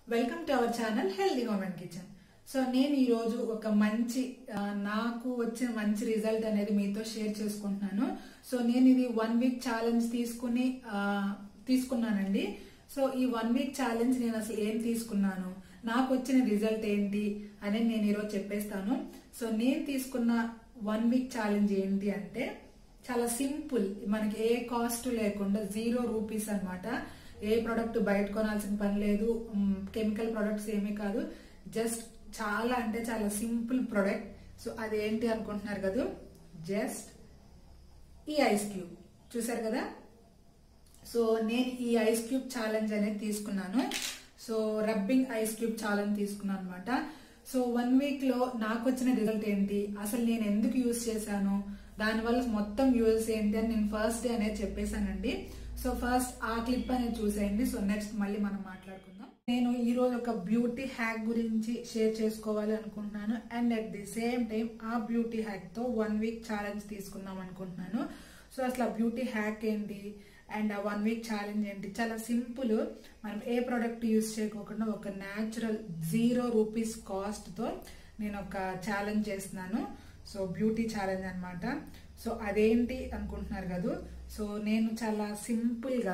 welcome to our channel healthy women kitchen so నేను ఈ రోజు ఒక మంచి ఆ, నాకు వచ్చిన మంచి రిజల్ట్ అనేది మీతో షేర్ చేసుకుంటున్నాను సో నేను ఇది వన్ వీక్ ఛాలెంజ్ తీసుకుని ఆ, తీసుకున్నానండి సో ఈ వన్ వీక్ ఛాలెంజ్ నేను అసలు ఏం తీసుకున్నాను నాకు వచ్చిన రిజల్ట్ ఏంటి అనేది నేను ఈరోజు చెప్పేస్తాను సో నేను తీసుకున్న వన్ వీక్ ఛాలెంజ్ ఏంటి అంటే చాలా సింపుల్ మనకి ఏ కాస్ట్ లేకుండా జీరో రూపీస్ అన్నమాట ఏ ప్రోడక్ట్ బయట కొనాల్సిన పని లేదు కెమికల్ ప్రొడక్ట్స్ ఏమీ కాదు జస్ట్ చాలా అంటే చాలా సింపుల్ ప్రొడక్ట్ సో అది ఏంటి అనుకుంటున్నారు కదా జస్ట్ ఈ ఐస్ క్యూబ్ చూసారు కదా సో నేను ఈ ఐస్ క్యూబ్ ఛాలెంజ్ అనేది తీసుకున్నాను so rubbing ice cube challenge తీసుకున్నాను అనమాట సో వన్ వీక్ లో నాకు వచ్చిన రిజల్ట్ ఏంటి అసలు నేను ఎందుకు యూజ్ చేశాను దానివల్ల మొత్తం యూజెస్ ఏంటి అని నేను ఫస్ట్ డే అనేది చెప్పేశానండి సో ఫస్ట్ ఆ క్లిప్ అనేది చూసేయండి సో నెక్స్ట్ మళ్ళీ మనం మాట్లాడుకుందాం నేను ఈ రోజు ఒక బ్యూటీ హ్యాక్ గురించి షేర్ చేసుకోవాలి అనుకుంటున్నాను and at the same time ఆ బ్యూటీ హ్యాక్ తో వన్ వీక్ ఛాలెంజ్ తీసుకుందాం అనుకుంటున్నాను సో అసలు ఆ బ్యూటీ హ్యాక్ ఏంటి అండ్ ఆ వన్ వీక్ ఛాలెంజ్ ఏంటి చాలా సింపుల్ మనం ఏ ప్రోడక్ట్ యూజ్ చేయకోకుండా ఒక న్యాచురల్ జీరో రూపీస్ కాస్ట్ తో నేను ఒక ఛాలెంజ్ చేస్తున్నాను సో బ్యూటీ ఛాలెంజ్ అన్నమాట సో అదేంటి అనుకుంటున్నారు కదా సో నేను చాలా సింపుల్ గా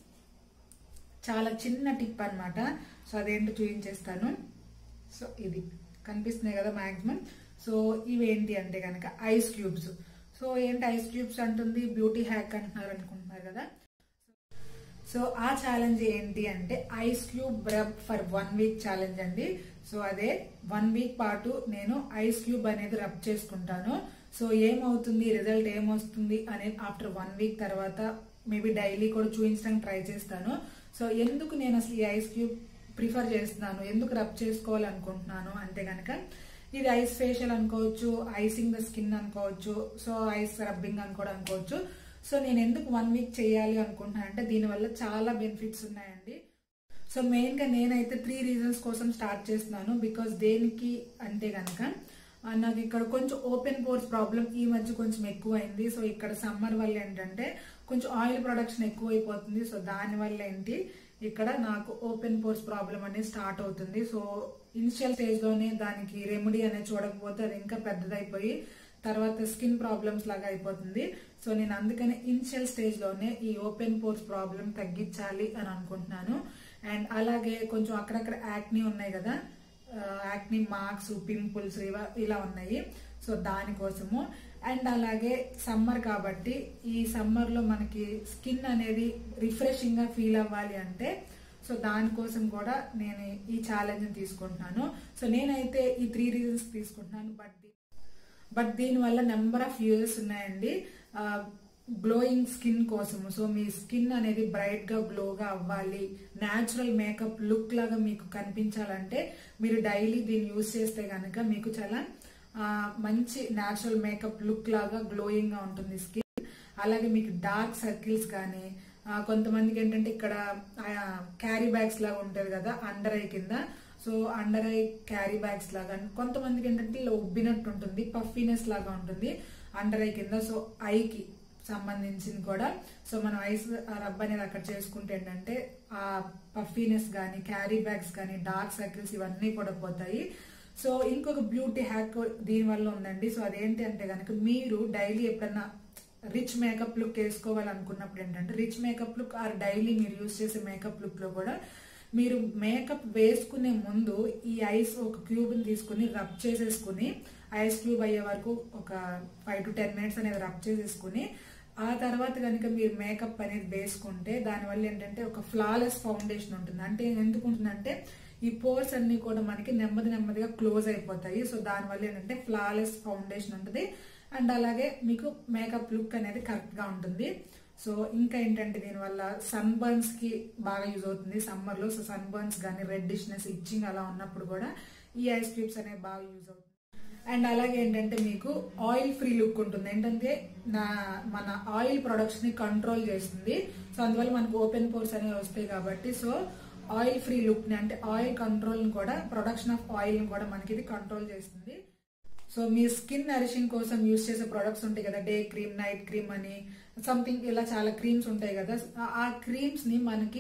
చాలా చిన్న టిప్ అన్నమాట సో అదేంటో చూపించేస్తాను సో ఇది కనిపిస్తున్నాయి కదా మాక్సిమం సో ఇవేంటి అంటే కనుక ఐస్ క్యూబ్స్ సో ఏంటి ఐస్ క్యూబ్స్ అంటుంది బ్యూటీ హ్యాక్ అంటున్నారు అనుకుంటున్నారు కదా సో ఆ ఛాలెంజ్ ఏంటి అంటే ice cube rub for one week challenge అండి సో అదే వన్ వీక్ పాటు నేను ఐస్ క్యూబ్ అనేది రబ్ చేసుకుంటాను సో ఏమవుతుంది రిజల్ట్ ఏమొస్తుంది అనేది ఆఫ్టర్ వన్ వీక్ తర్వాత మేబీ డైలీ కూడా చూపించడానికి ట్రై చేస్తాను సో ఎందుకు నేను అసలు ఈ ఐస్ క్యూబ్ ప్రిఫర్ చేస్తున్నాను ఎందుకు రబ్ చేసుకోవాలనుకుంటున్నాను అంటే కనుక ఇది ఐస్ ఫేషియల్ అనుకోవచ్చు ఐసింగ్ ద స్కిన్ అనుకోవచ్చు సో ఐస్ రబ్బింగ్ అని కూడా అనుకోవచ్చు సో నేను ఎందుకు వన్ వీక్ చేయాలి అనుకుంటున్నాను అంటే దీనివల్ల చాలా బెనిఫిట్స్ ఉన్నాయండి సో మెయిన్ గా నేనైతే త్రీ రీజన్స్ కోసం స్టార్ట్ చేస్తున్నాను బికాస్ దేనికి అంటే కనుక ఆ, నాకు ఇక్కడ కొంచెం ఓపెన్ పోర్స్ ప్రాబ్లం ఈ మధ్య కొంచెం ఎక్కువ అయింది సో ఇక్కడ సమ్మర్ వల్ల ఏంటంటే కొంచెం ఆయిల్ ప్రొడక్షన్ ఎక్కువ అయిపోతుంది సో దాని వల్ల ఏంటి ఇక్కడ నాకు ఓపెన్ పోర్స్ ప్రాబ్లం అనేది స్టార్ట్ అవుతుంది సో ఇనిషియల్ స్టేజ్ లోనే దానికి రెమెడీ అనేది చూడకపోతే అది ఇంకా పెద్దదైపోయి తర్వాత స్కిన్ ప్రాబ్లమ్స్ లాగా అయిపోతుంది సో నేను అందుకని ఇనిషియల్ స్టేజ్ లోనే ఈ ఓపెన్ పోర్స్ ప్రాబ్లం తగ్గించాలి అని అనుకుంటున్నాను అండ్ అలాగే కొంచెం అక్కడక్కడ యాక్నీ ఉన్నాయి కదా యాక్నీ మార్క్స్ పింపుల్స్ ఇలా ఉన్నాయి సో దానికోసము అండ్ అలాగే సమ్మర్ కాబట్టి ఈ సమ్మర్ లో మనకి స్కిన్ అనేది రిఫ్రెషింగ్ గా ఫీల్ అవ్వాలి అంటే సో దానికోసం కూడా నేను ఈ ఛాలెంజ్ తీసుకుంటున్నాను సో నేనైతే ఈ త్రీ రీజన్స్ తీసుకుంటున్నాను బట్ బట్ దీని వల్ల నెంబర్ ఆఫ్ యూజెస్ ఉన్నాయండి గ్లోయింగ్ స్కిన్ కోసము సో మీ స్కిన్ అనేది బ్రైట్ గా గ్లోగా అవ్వాలి న్యాచురల్ మేకప్ లుక్ లాగా మీకు కనిపించాలంటే మీరు డైలీ దీన్ని యూజ్ చేస్తే కనుక మీకు చాలా ఆ, మంచి న్యాచురల్ మేకప్ లుక్ లాగా గ్లోయింగ్ గా ఉంటుంది స్కిన్ అలాగే మీకు డార్క్ సర్కిల్స్ కానీ ఆ, కొంతమందికి ఏంటంటే ఇక్కడ క్యారీ బ్యాగ్స్ లాగా ఉంటుంది కదా అండర్ ఐ కింద so under eye carry bags లాగా కొంతమందికి ఏంటంటే ఇలా ఉబ్బినట్టు ఉంటుంది పఫీనెస్ లాగా ఉంటుంది అండర్ ఐ కింద సో ఐకి సంబంధించింది కూడా సో మనం ఐస్ రబ్ అనేది అక్కడ చేసుకుంటే ఏంటంటే ఆ పఫీనెస్ కానీ క్యారీ బ్యాగ్స్ కానీ డార్క్ సర్కిల్స్ ఇవన్నీ కూడా పోతాయి సో ఇంకొక బ్యూటీ హ్యాక్ దీని వల్ల ఉందండి సో అదేంటి అంటే కనుక మీరు డైలీ ఎప్పుడన్నా రిచ్ మేకప్ లుక్ వేసుకోవాలనుకున్నప్పుడు ఏంటంటే rich makeup look or daily మీరు యూస్ చేసే మేకప్ లుక్ లో కూడా మీరు మేకప్ వేసుకునే ముందు ఈ ఐస్ ఒక క్యూబ్ ని తీసుకుని రబ్ చేసేసుకుని ఐస్ క్యూబ్ అయ్యే వరకు ఒక ఫైవ్ టు టెన్ మినిట్స్ అనేది రబ్ చేసేసుకుని ఆ తర్వాత కనుక మీరు మేకప్ అనేది వేసుకుంటే దానివల్ల ఏంటంటే ఒక ఫ్లాలెస్ ఫౌండేషన్ ఉంటుంది అంటే ఎందుకు ఉంటుందంటే ఈ పోర్స్ అన్ని కూడా మనకి నెమ్మది నెమ్మదిగా క్లోజ్ అయిపోతాయి సో దానివల్ల ఏంటంటే ఫ్లాలెస్ ఫౌండేషన్ ఉంటుంది అండ్ అలాగే మీకు మేకప్ లుక్ అనేది కరెక్ట్ గా ఉంటుంది సో ఇంకా ఏంటంటే దీనివల్ల సన్ బర్న్స్ కి బాగా యూజ్ అవుతుంది సమ్మర్ లో సో సన్ బర్న్స్ కానీ రెడ్డిష్నెస్ ఇచ్చింగ్ అలా ఉన్నప్పుడు కూడా ఈ ఐస్ క్యూబ్స్ అనేవి బాగా యూజ్ అవుతుంది అండ్ అలాగే ఏంటంటే మీకు ఆయిల్ ఫ్రీ లుక్ ఉంటుంది ఏంటంటే నా మన ఆయిల్ ప్రొడక్ట్స్ ని కంట్రోల్ చేస్తుంది సో అందువల్ల మనకు ఓపెన్ పోర్స్ అనేవి వస్తాయి కాబట్టి సో ఆయిల్ ఫ్రీ లుక్ ని అంటే ఆయిల్ కంట్రోల్ ని కూడా ప్రొడక్షన్ ఆఫ్ ఆయిల్ ని కూడా మనకి ఇది కంట్రోల్ చేస్తుంది సో మీ స్కిన్ నరిషింగ్ కోసం యూస్ చేసే ప్రొడక్ట్స్ ఉంటాయి కదా డే క్రీమ్ నైట్ క్రీమ్ అని సంథింగ్ ఇలా చాలా క్రీమ్స్ ఉంటాయి కదా ఆ- ఆ క్రీమ్స్ ని మనకి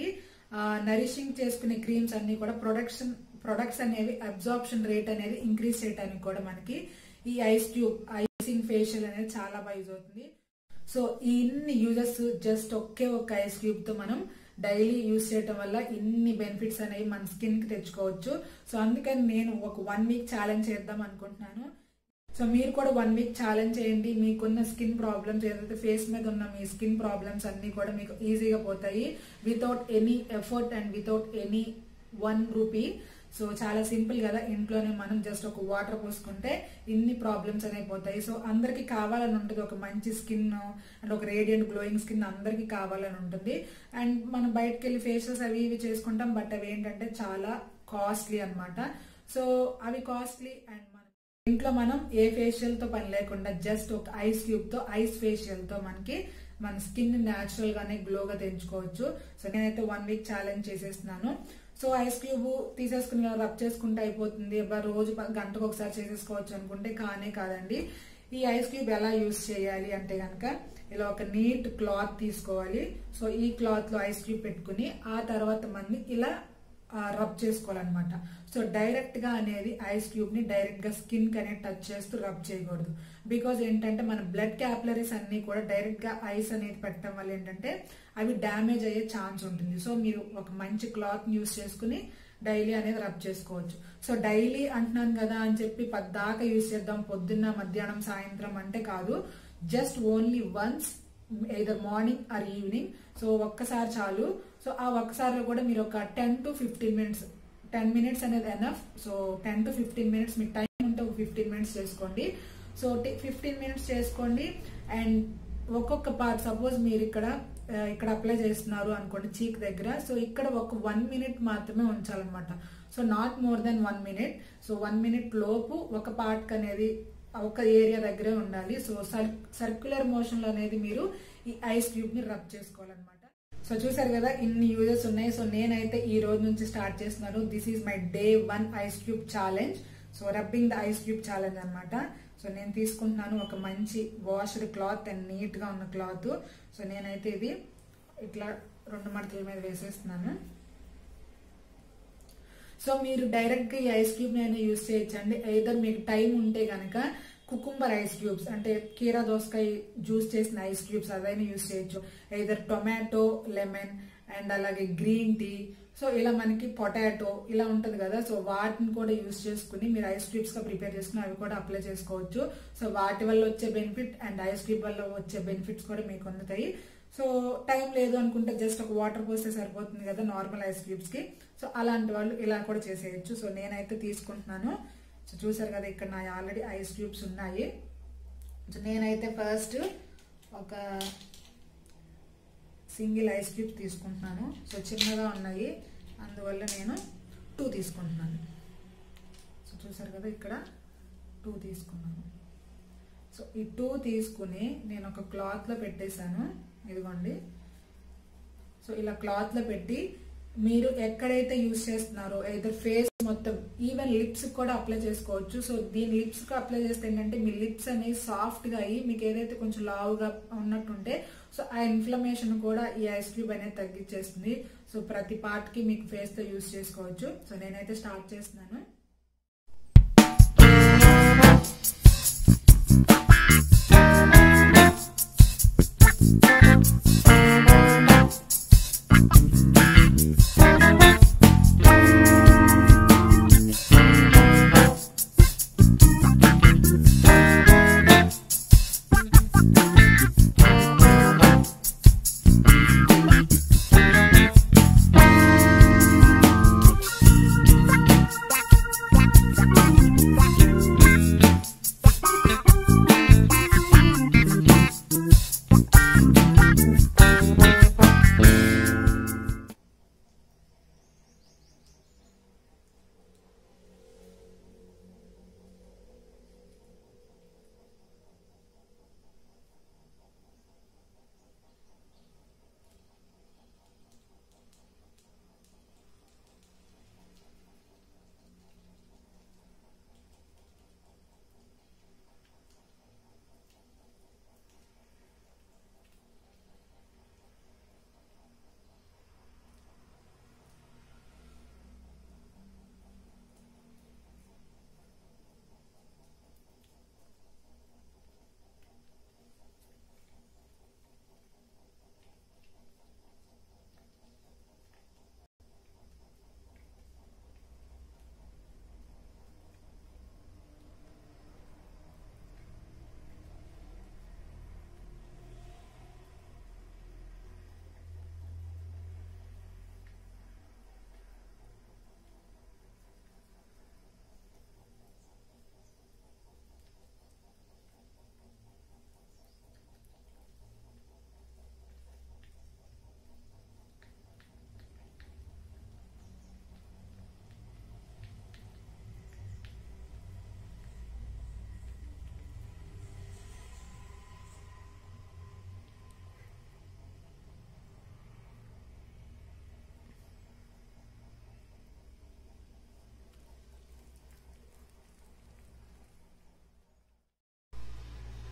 నరిషింగ్ చేసుకునే క్రీమ్స్ అన్ని కూడా ప్రొడక్షన్ ప్రొడక్ట్స్ అనేవి అబ్జార్ప్షన్ రేట్ అనేది ఇంక్రీజ్ చేయడానికి కూడా మనకి ఈ ఐస్ ట్యూబ్ ఐసింగ్ ఫేషియల్ అనేది చాలా బాగా యూజ్ అవుతుంది సో ఈ ఇన్ని యూజెస్ జస్ట్ ఒకే ఒక్క ఐస్ క్యూబ్ తో మనం డైలీ యూజ్ చేయటం వల్ల ఇన్ని బెనిఫిట్స్ అనేవి మన స్కిన్ కి తెచ్చుకోవచ్చు సో అందుకని నేను ఒక వన్ వీక్ ఛాలెంజ్ చేద్దాం అనుకుంటున్నాను సో మీరు కూడా వన్ వీక్ ఛాలెంజ్ చేయండి మీకున్న స్కిన్ ప్రాబ్లమ్స్ ఏదైతే ఫేస్ మీద ఉన్న మీ స్కిన్ ప్రాబ్లమ్స్ అన్ని కూడా మీకు ఈజీగా పోతాయి without any effort and without any one rupee so చాలా సింపుల్ కదా ఇంట్లోనే మనం జస్ట్ ఒక వాటర్ పోసుకుంటే ఇన్ని ప్రాబ్లమ్స్ అనేవి పోతాయి సో అందరికి కావాలని ఉంటుంది ఒక మంచి స్కిన్ అండ్ ఒక రేడియంట్ గ్లోయింగ్ స్కిన్ అందరికి కావాలని ఉంటుంది అండ్ మనం బయటకు వెళ్ళి ఫేషియల్స్ అవి ఇవి చేసుకుంటాం బట్ అవి ఏంటంటే చాలా కాస్ట్లీ అన్నమాట సో అవి కాస్ట్లీ అండ్ మనం ఇంట్లో మనం ఏ ఫేషియల్ తో పని లేకుండా జస్ట్ ఒక ఐస్ క్యూబ్ తో ఐస్ ఫేషియల్ తో మనకి మన స్కిన్ న్యాచురల్ గానే గ్లోగా తెంచుకోవచ్చు సో నేనైతే వన్ వీక్ ఛాలెంజ్ చేసేస్తున్నాను సో ఐస్ క్యూబ్ తీసేసుకుని ఇలా రబ్ చేసుకుంటే అయిపోతుంది అబ్బా రోజు ప- గంటకు ఒకసారి చేసేసుకోవచ్చు అనుకుంటే కానే కాదండి ఈ ఐస్ క్యూబ్ ఎలా యూస్ చేయాలి అంటే గనక ఇలా ఒక నీట్ క్లాత్ తీసుకోవాలి సో ఈ క్లాత్ లో ఐస్ క్యూబ్ పెట్టుకుని ఆ తర్వాత మనం ఇలా రబ్ చేసుకోవాలన్నమాట సో డైరెక్ట్ గా అనేది ఐస్ క్యూబ్ ని డైరెక్ట్ గా స్కిన్ కి అనేది టచ్ చేస్తూ రబ్ చేయకూడదు బికాజ్ ఏంటంటే మన బ్లడ్ క్యాపిలరీస్ అన్ని కూడా డైరెక్ట్ గా ఐస్ అనేది పెట్టడం వల్ల ఏంటంటే అవి డ్యామేజ్ అయ్యే ఛాన్స్ ఉంటుంది సో మీరు ఒక మంచి క్లాత్ యూస్ చేసుకుని డైలీ అనేది రబ్ చేసుకోవచ్చు సో డైలీ అంటున్నాను కదా అని చెప్పి పద్దాకా యూస్ చేద్దాం పొద్దున్న మధ్యాహ్నం సాయంత్రం అంటే కాదు just only once either morning or evening so ఒక్కసారి చాలు సో ఆ ఒక్కసారిలో కూడా మీరు ఒక ten to fifteen minutes ten minutes అనేది enough so ten to fifteen minutes మీకు టైం ఉంటే ఒక ఫిఫ్టీన్ మినిట్స్ చేసుకోండి సో ఫిఫ్టీన్ మినిట్స్ చేసుకోండి అండ్ ఒక్కొక్క పార్ట్ సపోజ్ మీరు ఇక్కడ ఆ, ఇక్కడ అప్లై చేస్తున్నారు అనుకోండి చీక్ దగ్గర సో ఇక్కడ ఒక వన్ మినిట్ మాత్రమే ఉంచాలన్నమాట so not more than one minute so one minute లోపు ఒక పార్ట్ అనేది ఒక ఏరియా దగ్గరే ఉండాలి సో సర్క్యులర్ మోషన్ లో అనేది మీరు ఈ ఐస్ క్యూబ్ ని రబ్ చేసుకోవాలన్నమాట సో చూసారు కదా ఇన్ని యూజెస్ ఉన్నాయి సో నేనైతే ఈ రోజు నుంచి స్టార్ట్ చేస్తున్నాను this is my day one ice cube challenge so rubbing the ice cube challenge అన్నమాట సో నేను తీసుకుంటున్నాను ఒక మంచి వాష్డ్ క్లాత్ అండ్ నీట్ గా ఉన్న క్లాత్ సో నేనైతే ఇది ఇట్లా రెండు మడతల మీద వేసేస్తున్నాను సో మీరు డైరెక్ట్ గా ఈ ఐస్ క్యూబ్ అయినా యూస్ చేయొచ్చండి ఐదర్ మీకు టైం ఉంటే గనక కుకుంబర్ ఐస్ క్యూబ్స్ అంటే కీరా దోసకాయ జ్యూస్ చేసిన ఐస్ క్యూబ్స్ అదైనా యూస్ చేయొచ్చు ఐదర్ టొమాటో లెమన్ అండ్ అలాగే గ్రీన్ టీ సో ఇలా మనకి పొటాటో ఇలా ఉంటది కదా సో వాటిని కూడా యూస్ చేసుకుని మీరు ఐస్ క్యూబ్స్ గా ప్రిపేర్ చేసుకుని అవి కూడా అప్లై చేసుకోవచ్చు సో వాటి వల్ల వచ్చే బెనిఫిట్ అండ్ ఐస్ క్యూబ్ వల్ల వచ్చే బెనిఫిట్స్ కూడా మీకు అందుతాయి సో టైం లేదు అనుకుంటే జస్ట్ ఒక వాటర్ పోస్తే సరిపోతుంది కదా నార్మల్ ఐస్ క్యూబ్స్ కి సో అలాంటి వాళ్ళు ఇలా కూడా చేసేయచ్చు సో నేనైతే తీసుకుంటున్నాను సో చూసారు కదా ఇక్కడ నా ఆల్రెడీ ఐస్ క్యూబ్స్ ఉన్నాయి సో నేనైతే ఫస్ట్ ఒక సింగిల్ ఐస్ క్యూబ్ తీసుకుంటున్నాను సో చిన్నగా ఉన్నాయి అందువల్ల నేను టూ తీసుకుంటున్నాను సో చూసారు కదా ఇక్కడ టూ తీసుకున్నాను సో ఈ టూ తీసుకుని నేను ఒక క్లాత్లో పెట్టేశాను ఇదిగోండి సో ఇలా క్లాత్లో పెట్టి మీరు ఎక్కడైతే యూస్ చేస్తున్నారో ఏదో ఫేస్ మొత్తం ఈవెన్ లిప్స్ కూడా అప్లై చేసుకోవచ్చు సో దీని లిప్స్ కి అప్లై చేస్తే ఏంటంటే మీ లిప్స్ అనేవి సాఫ్ట్ గా అయ్యి మీకు ఏదైతే కొంచెం లావుగా ఉన్నట్టుంటే సో ఆ ఇన్ఫ్లమేషన్ కూడా ఈ ఐస్ క్యూబ్ అనేది తగ్గించేస్తుంది సో ప్రతి పార్ట్ కి మీకు ఫేస్ తో యూస్ చేసుకోవచ్చు సో నేనైతే స్టార్ట్ చేస్తున్నాను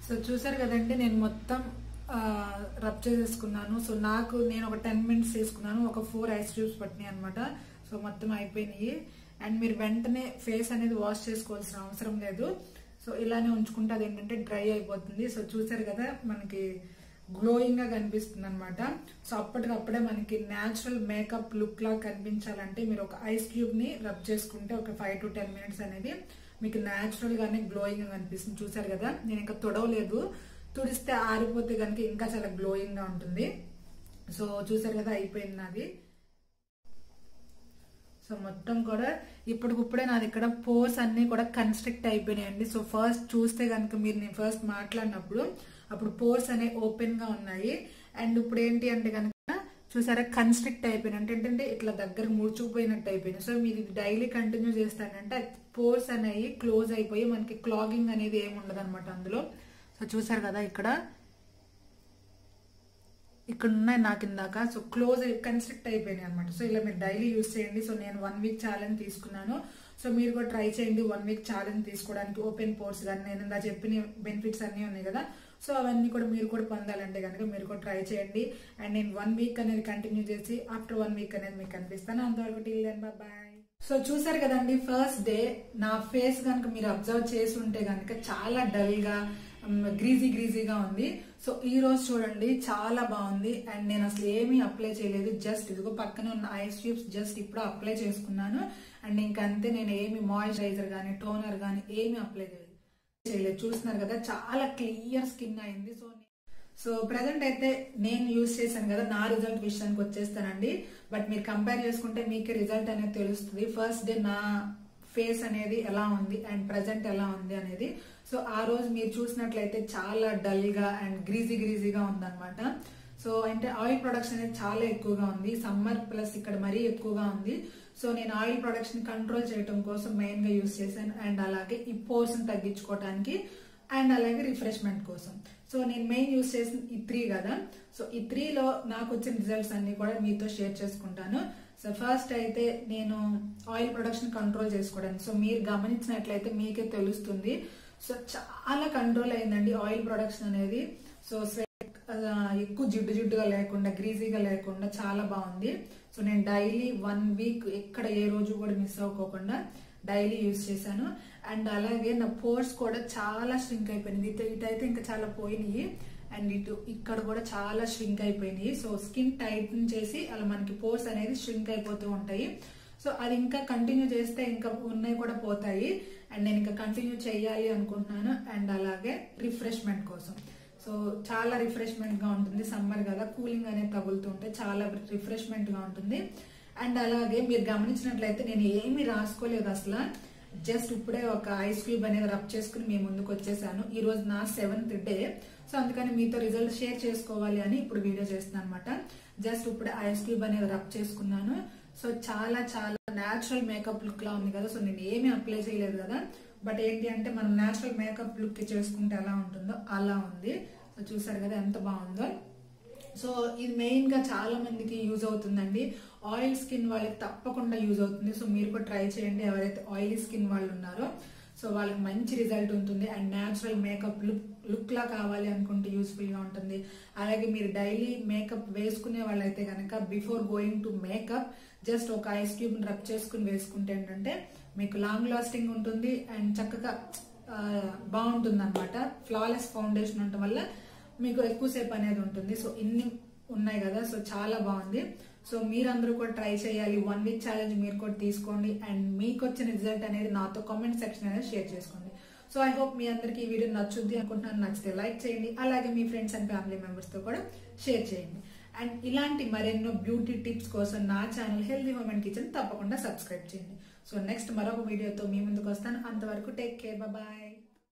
సో చూసారు కదండి నేను మొత్తం రబ్ చేసేసుకున్నాను సో నాకు నేను ఒక టెన్ మినిట్స్ తీసుకున్నాను ఒక ఫోర్ ఐస్ క్యూబ్స్ పట్టినాయి అనమాట సో మొత్తం అయిపోయినాయి అండ్ మీరు వెంటనే ఫేస్ అనేది వాష్ చేసుకోవాల్సిన అవసరం లేదు సో ఇలానే ఉంచుకుంటే అది ఏంటంటే డ్రై అయిపోతుంది సో చూసారు కదా మనకి గ్లోయింగ్ గా కనిపిస్తుంది అనమాట సో అప్పటికప్పుడే మనకి న్యాచురల్ మేకప్ లుక్ లా కనిపించాలంటే మీరు ఒక ఐస్ క్యూబ్ ని రబ్ చేసుకుంటే ఒక ఫైవ్ టు టెన్ మినిట్స్ అనేది మీకు న్యాచురల్ గానే గ్లోయింగ్ గా కనిపిస్తుంది చూసారు కదా నేను ఇంకా తొడవలేదు తుడిస్తే ఆరిపోతే కనుక ఇంకా చాలా గ్లోయింగ్ గా ఉంటుంది సో చూసారు కదా అయిపోయింది నాది సో మొత్తం కూడా ఇప్పటికిప్పుడే నాది ఇక్కడ పోర్స్ అన్ని కూడా కన్స్ట్రిక్ట్ అయిపోయినాయండి సో ఫస్ట్ చూస్తే కనుక మీరు నేను ఫస్ట్ మాట్లాడినప్పుడు అప్పుడు పోర్స్ అనే ఓపెన్ గా ఉన్నాయి అండ్ ఇప్పుడు ఏంటి అంటే కనుక చూసారా కన్స్ట్రిక్ట్ అయిపోయిన అంటే ఏంటంటే ఇట్లా దగ్గర ముడుచుకుపోయినట్టు అయిపోయింది సో మీరు ఇది డైలీ కంటిన్యూ చేస్తానంటే పోర్స్ అనేవి క్లోజ్ అయిపోయి మనకి క్లాగింగ్ అనేది ఏమి ఉండదు అనమాట అందులో సో చూసారు కదా ఇక్కడ ఇక్కడ ఉన్నాయి నాకు ఇందాక సో క్లోజ్ కన్స్ట్రక్ట్ అయిపోయినాయి అనమాట సో ఇలా మీరు డైలీ యూస్ చేయండి సో నేను వన్ వీక్ ఛాలెంజ్ తీసుకున్నాను సో మీరు కూడా ట్రై చేయండి వన్ వీక్ ఛాలెంజ్ తీసుకోవడానికి ఓపెన్ పోర్స్ కానీ నేను ఇందా చెప్పిన బెనిఫిట్స్ అన్నీ ఉన్నాయి కదా సో అవన్నీ కూడా మీరు కూడా పొందాలంటే కనుక మీరు కూడా ట్రై చేయండి అండ్ నేను వన్ వీక్ అనేది కంటిన్యూ చేసి ఆఫ్టర్ వన్ వీక్ అనేది మీకు కనిపిస్తాను అంతవరకు టీల్ దెన్ బాయ్ సో చూసారు కదండి ఫస్ట్ డే నా ఫేస్ కనుక మీరు అబ్జర్వ్ చేసి ఉంటే కనుక చాలా డల్ గా గ్రీజీ గ్రీజీగా ఉంది సో ఈ రోజు చూడండి చాలా బాగుంది అండ్ నేను అసలు ఏమీ అప్లై చేయలేదు జస్ట్ ఇదిగో పక్కన ఉన్న ఐస్ ట్యూబ్స్ జస్ట్ ఇప్పుడు అప్లై చేసుకున్నాను అండ్ ఇంకంతే నేను ఏమి మాయిశ్చరైజర్ కానీ టోనర్ కానీ ఏమి అప్లై చేయలేదు చేయలేదు చూస్తున్నారు కదా చాలా క్లియర్ స్కిన్ అయింది సో సో ప్రజెంట్ అయితే నేను యూజ్ చేశాను కదా నా రిజల్ట్ విషయానికి వచ్చేస్తానండి బట్ మీరు కంపేర్ చేసుకుంటే మీకు రిజల్ట్ అనేది తెలుస్తుంది ఫస్ట్ డే నా ఫేస్ అనేది ఎలా ఉంది అండ్ ప్రజెంట్ ఎలా ఉంది అనేది సో ఆ రోజు మీరు చూసినట్లయితే చాలా డల్ గా అండ్ గ్రీజీ గ్రీజీగా ఉందన్నమాట సో అంటే ఆయిల్ ప్రొడక్షన్ అనేది చాలా ఎక్కువగా ఉంది సమ్మర్ ప్లస్ ఇక్కడ మరీ ఎక్కువగా ఉంది సో నేను ఆయిల్ ప్రొడక్షన్ కంట్రోల్ చేయడం కోసం మెయిన్ గా యూస్ చేశాను అండ్ అలాగే ఈ పోర్స్ తగ్గించుకోవడానికి అండ్ అలాగే రిఫ్రెష్మెంట్ కోసం సో నేను మెయిన్ యూస్ చేసిన ఈ త్రీ కదా సో ఈ త్రీలో నాకు వచ్చిన రిజల్ట్స్ అన్ని కూడా మీతో షేర్ చేసుకుంటాను సో ఫస్ట్ అయితే నేను ఆయిల్ ప్రొడక్షన్ కంట్రోల్ చేసుకోవడానికి సో మీరు గమనించినట్లయితే మీకే తెలుస్తుంది సో చాలా కంట్రోల్ అయిందండి ఆయిల్ ప్రొడక్షన్ అనేది సో ఎక్కువ జిడ్డు జిడ్డుగా లేకుండా గ్రీజీగా లేకుండా చాలా బాగుంది సో నేను డైలీ వన్ వీక్ ఎక్కడ ఏ రోజు కూడా మిస్ అవ్వకోకుండా డైలీ యూజ్ చేశాను అండ్ అలాగే నా పోర్స్ కూడా చాలా స్ట్రింక్ అయిపోయింది ఇటు ఇటైతే ఇంకా చాలా పోయినాయి అండ్ ఇటు ఇక్కడ కూడా చాలా స్ట్రింక్ అయిపోయినాయి సో స్కిన్ టైటన్ చేసి అలా మనకి పోర్స్ అనేది స్ట్రింక్ అయిపోతూ ఉంటాయి సో అది ఇంకా కంటిన్యూ చేస్తే ఇంకా ఉన్నాయి కూడా పోతాయి అండ్ నేను ఇంకా కంటిన్యూ చేయాలి అనుకుంటున్నాను అండ్ అలాగే రిఫ్రెష్మెంట్ కోసం సో చాలా రిఫ్రెష్మెంట్ గా ఉంటుంది సమ్మర్ కదా కూలింగ్ అనేది తగులుతుంటే చాలా రిఫ్రెష్మెంట్ గా ఉంటుంది అండ్ అలాగే మీరు గమనించినట్లయితే నేను ఏమీ రాసుకోలేదు అసలు జస్ట్ ఇప్పుడే ఒక ఐస్ క్యూబ్ అనేది రబ్ చేసుకుని మీ ముందుకు వచ్చేసాను ఈ రోజు నా సెవెంత్ డే సో అందుకని మీతో రిజల్ట్ షేర్ చేసుకోవాలి అని ఇప్పుడు వీడియో చేస్తున్నాను అనమాట జస్ట్ ఇప్పుడు ఐస్ క్యూబ్ అనేది రబ్ చేసుకున్నాను సో చాలా చాలా న్యాచురల్ మేకప్ లుక్ లా ఉంది కదా సో నేను ఏమీ అప్లై చేయలేదు కదా బట్ ఏంటి అంటే మనం న్యాచురల్ మేకప్ లుక్ చేసుకుంటే ఎలా ఉంటుందో అలా ఉంది సో చూసారు కదా ఎంత బాగుందో సో ఇది మెయిన్ గా చాలా మందికి యూజ్ అవుతుందండి ఆయిల్ స్కిన్ వాళ్ళకి తప్పకుండా యూజ్ అవుతుంది సో మీరు కూడా ట్రై చేయండి ఎవరైతే ఆయిలీ స్కిన్ వాళ్ళు ఉన్నారో సో వాళ్ళకి మంచి రిజల్ట్ ఉంటుంది and natural makeup look look లా కావాలి అనుకుంటే యూస్ఫుల్ గా ఉంటుంది అలాగే మీరు డైలీ మేకప్ వేసుకునే వాళ్ళైతే కనుక before going to makeup just ఒక ఐస్ క్యూబ్ రబ్ చేసుకుని వేసుకుంటే ఏంటంటే మీకు లాంగ్ లాస్టింగ్ ఉంటుంది అండ్ చక్కగా బాగుంటుంది అనమాట ఫ్లాలెస్ ఫౌండేషన్ ఉండటం వల్ల మీకు ఎక్కువసేపు అనేది ఉంటుంది సో ఇన్ని ఉన్నాయి కదా సో చాలా బాగుంది సో మీరందరూ కూడా ట్రై చేయాలి వన్ వీక్ ఛాలెంజ్ మీరు కూడా తీసుకోండి అండ్ మీకు వచ్చిన రిజల్ట్ అనేది నాతో కామెంట్ సెక్షన్ అనేది షేర్ చేసుకోండి సో ఐ హోప్ మీ అందరికి ఈ వీడియో నచ్చుద్ది అనుకుంటున్నాను నచ్చితే లైక్ చేయండి అలాగే మీ ఫ్రెండ్స్ అండ్ ఫ్యామిలీ మెంబర్స్ తో కూడా షేర్ చేయండి అండ్ ఇలాంటి మరెన్నో బ్యూటీ టిప్స్ కోసం నా ఛానల్ హెల్దీ ఉమెన్ కిచెన్ తప్పకుండా సబ్స్క్రైబ్ చేయండి సో నెక్స్ట్ మరొక వీడియోతో మీ ముందుకు వస్తాను అంతవరకు టేక్ కేర్ బాయ్